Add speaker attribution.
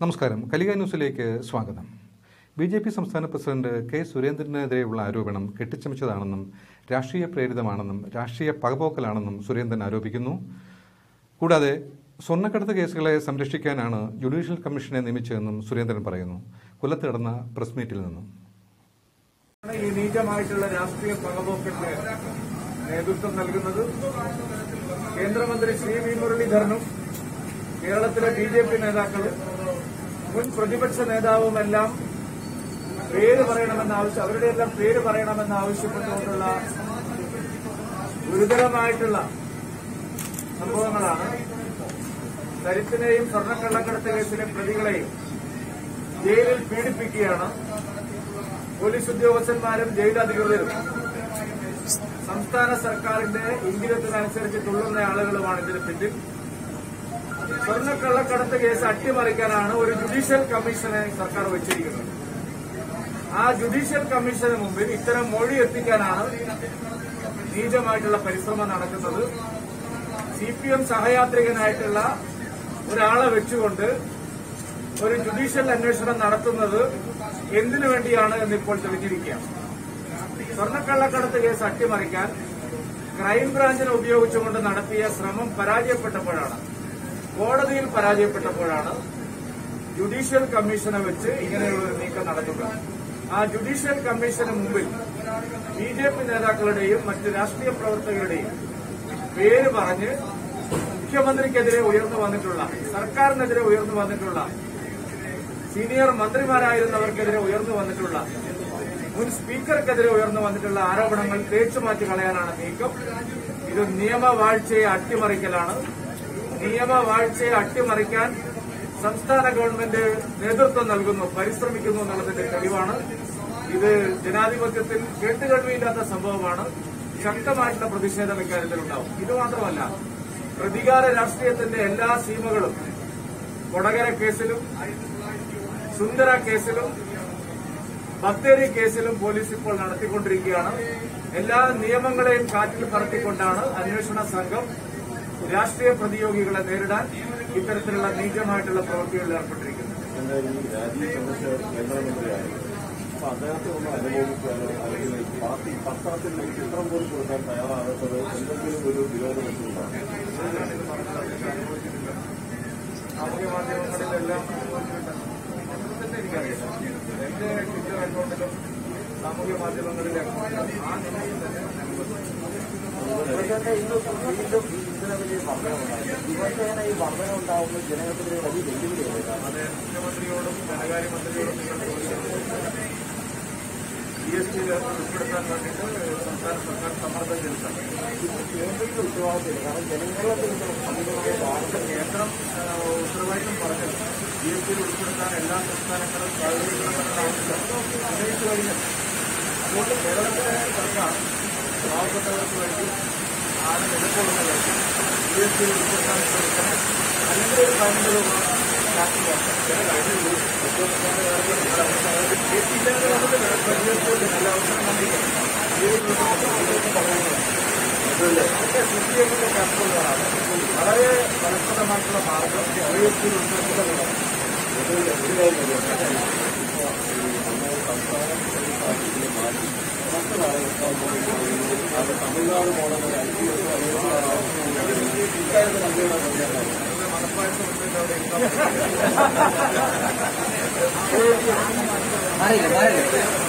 Speaker 1: നമസ്കാരം കലിക ന്യൂസിലേക്ക് സ്വാഗതം ബി ജെ പി സംസ്ഥാന പ്രസിഡന്റ് കെ സുരേന്ദ്രനെതിരെയുള്ള ആരോപണം കെട്ടിച്ചമച്ചതാണെന്നും രാഷ്ട്രീയ പ്രേരിതമാണെന്നും രാഷ്ട്രീയ പകപോക്കലാണെന്നും സുരേന്ദ്രൻ ആരോപിക്കുന്നു കൂടാതെ സ്വർണ്ണക്കടത്ത് കേസുകളെ സംരക്ഷിക്കാനാണ് ജുഡീഷ്യൽ കമ്മീഷനെ നിയമിച്ചതെന്നും സുരേന്ദ്രൻ പറയുന്നു കൊല്ലത്ത് നടന്ന പ്രസ് മീറ്റിൽ നിന്നും
Speaker 2: ഈ നീചമായിട്ടുള്ള രാഷ്ട്രീയ പകപോക്കലിന് നേതൃത്വം നൽകുന്നത് കേന്ദ്രമന്ത്രി ശ്രീ വി മുരളീധരനും കേരളത്തിലെ ബി ജെ പി നേതാക്കളും മുൻ പ്രതിപക്ഷ നേതാവുമെല്ലാം പേര് പറയണമെന്ന് ആവശ്യം അവരുടെ എല്ലാം പേര് പറയണമെന്ന് ആവശ്യപ്പെട്ടുകൊണ്ടുള്ള ഗുരുതരമായിട്ടുള്ള സംഭവങ്ങളാണ് ദരിദ്രനെയും സ്വർണ്ണക്കള്ളക്കടത്ത് കേസിലെ പ്രതികളെയും ജയിലിൽ പീഡിപ്പിക്കുകയാണ് പോലീസ് ഉദ്യോഗസ്ഥന്മാരും ജയിലധികൃതരും സംസ്ഥാന സർക്കാരിന്റെ ഇംഗിതത്തിനനുസരിച്ച് തുള്ളുന്ന ആളുകളുമാണ് ഇതിന് പിന്നിൽ സ്വർണ്ണക്കള്ളക്കടത്ത് കേസ് അട്ടിമറിക്കാനാണ് ഒരു ജുഡീഷ്യൽ കമ്മീഷനെ സർക്കാർ വെച്ചിരിക്കുന്നത് ആ ജുഡീഷ്യൽ കമ്മീഷന് മുമ്പിൽ ഇത്തരം മൊഴി എത്തിക്കാനാണ് നീചമായിട്ടുള്ള പരിശ്രമം നടക്കുന്നത് സി പി എം സഹയാത്രികനായിട്ടുള്ള ഒരാളെ വെച്ചുകൊണ്ട് ഒരു ജുഡീഷ്യൽ അന്വേഷണം നടത്തുന്നത് എന്തിനു വേണ്ടിയാണ് എന്നിപ്പോൾ തെളിഞ്ഞിരിക്കുകയാണ് സ്വർണ്ണക്കള്ളക്കടത്ത് കേസ് അട്ടിമറിക്കാൻ ക്രൈംബ്രാഞ്ചിനെ ഉപയോഗിച്ചുകൊണ്ട് നടത്തിയ ശ്രമം പരാജയപ്പെട്ടപ്പോഴാണ് കോടതിയിൽ പരാജയപ്പെട്ടപ്പോഴാണ് ജുഡീഷ്യൽ കമ്മീഷനെ വെച്ച് ഇങ്ങനെയുള്ള ഒരു നീക്കം നടക്കുന്നത് ആ ജുഡീഷ്യൽ കമ്മീഷന് മുമ്പിൽ ബി ജെ പി നേതാക്കളുടെയും മറ്റ് രാഷ്ട്രീയ പ്രവർത്തകരുടെയും പേര് പറഞ്ഞ് മുഖ്യമന്ത്രിക്കെതിരെ ഉയർന്നു വന്നിട്ടുള്ള സർക്കാരിനെതിരെ ഉയർന്നു വന്നിട്ടുള്ള സീനിയർ മന്ത്രിമാരായിരുന്നവർക്കെതിരെ ഉയർന്നു വന്നിട്ടുള്ള മുൻ സ്പീക്കർക്കെതിരെ ഉയർന്നു വന്നിട്ടുള്ള ആരോപണങ്ങൾ തേച്ചുമാറ്റി കളയാനാണ് നീക്കം ഇത് നിയമവാഴ്ചയെ അട്ടിമറിക്കലാണ് നിയമവാഴ്ചയെ അട്ടിമറിക്കാൻ സംസ്ഥാന ഗവൺമെന്റ് നേതൃത്വം നൽകുന്നു പരിശ്രമിക്കുന്നു എന്നുള്ളതിന്റെ തെളിവാണ് ഇത് ജനാധിപത്യത്തിൽ കേട്ടുകേൾവിയില്ലാത്ത സംഭവമാണ് ശക്തമായിട്ടുള്ള പ്രതിഷേധം ഇക്കാര്യത്തിലുണ്ടാവും ഇത് മാത്രമല്ല പ്രതികാര രാഷ്ട്രീയത്തിന്റെ എല്ലാ സീമകളും കൊടകര കേസിലും സുന്ദര കേസിലും ബത്തേരി കേസിലും പോലീസ് ഇപ്പോൾ നടത്തിക്കൊണ്ടിരിക്കുകയാണ് എല്ലാ നിയമങ്ങളെയും കാറ്റിൽ പറത്തിക്കൊണ്ടാണ് അന്വേഷണ സംഘം രാഷ്ട്രീയ പ്രതിയോഗികളെ നേരിടാൻ ഇത്തരത്തിലുള്ള നീചമായിട്ടുള്ള പ്രവൃത്തികളിൽ ഏർപ്പെട്ടിരിക്കുന്നത്
Speaker 3: എന്തായാലും ഈ രാജീവ് ചന്ദ്രശേഖർ കേന്ദ്രമന്ത്രിയായിരുന്നു അപ്പൊ അദ്ദേഹത്തെ ഒന്ന് അനുമോദിക്കാനോ അല്ലെങ്കിൽ പാർട്ടി പത്രത്തിൽ ചിത്രം പോലും കൊടുക്കാൻ തയ്യാറാകാത്തത് എന്തെങ്കിലും ഒരു വിരോധം വെച്ചുകൊണ്ടാണ്
Speaker 2: സാമൂഹ്യ മാധ്യമങ്ങളിലെല്ലാം തന്നെ എനിക്കറിയില്ല എന്റെ ട്വിറ്റർ അക്കൗണ്ടിലും സാമൂഹ്യ മാധ്യമങ്ങളിലും ആ നിലയിൽ തന്നെ
Speaker 4: ഇവരുടെ ഇന്ന് വീണ്ടും ഈ ഇന്ധന വിലയിൽ വർധനമുണ്ടായി ദിവസേന ഈ വർധന ഉണ്ടാവുമ്പോൾ ജനങ്ങൾക്ക് വലിയ വെല്ലുവിളിയാണ്
Speaker 2: അത് മുഖ്യമന്ത്രിയോടും ധനകാര്യമന്ത്രിയോടും നിങ്ങൾ ചോദിക്കുന്നത് ജി എസ് ടിയിൽ ഉൾപ്പെടുത്താൻ വേണ്ടിയിട്ട് സംസ്ഥാന സർക്കാർ സമ്മർദ്ദം ചെലുത്തണം
Speaker 4: കേന്ദ്രത്തിന്റെ ഉത്തരവാദിത്തമില്ല കാരണം ജനങ്ങളുടെ അമിതമായ ഭാരം
Speaker 2: കേന്ദ്രം ആ, ഉത്തരവാദിത്തം പറഞ്ഞത് ജി എസ് ടിയിൽ ഉൾപ്പെടുത്താൻ എല്ലാ സംസ്ഥാനങ്ങളും സഹകരിക്കണമെന്ന ആവശ്യം ഉന്നയിച്ചു കഴിഞ്ഞു അതുകൊണ്ട് കേരളത്തിലെ സർക്കാർ പാവപ്പെട്ടവർക്ക് വേണ്ടി ആണ് നിലകൊള്ളുന്നത് ജി എസ് ടിയിൽ ഉൾപ്പെടുത്താൻ ശ്രമിക്കണം അല്ലെങ്കിൽ ഒരു പതിനഞ്ച് രൂപ ടാക്സ് കൊടുക്കണം. ചില കാര്യങ്ങളിൽ ഉദ്യോഗസ്ഥരുടെ കാര്യത്തിൽ കേട്ടില്ലാതെ നമുക്ക് പ്രതികരിച്ചുകൊണ്ട് നല്ല അവസരം വന്നിരിക്കും ഒക്കെ സിപിഎമ്മിന്റെ ക്യാപ്റ്ററുകളാണ് വളരെ ഫലപ്രദമായിട്ടുള്ള മാർഗം ജി എസ് ടിയിൽ ഉൾപ്പെടുത്തുന്നതാണ്
Speaker 3: Tamil Nadu model I P S ഇക്കാര്യത്തിൽ അദ്ദേഹം
Speaker 2: മനപ്പായസം ഉണ്ടെങ്കിൽ അവിടെ ഇരിക്കാം.
Speaker 4: മാറിയില്ല മാറിയില്ല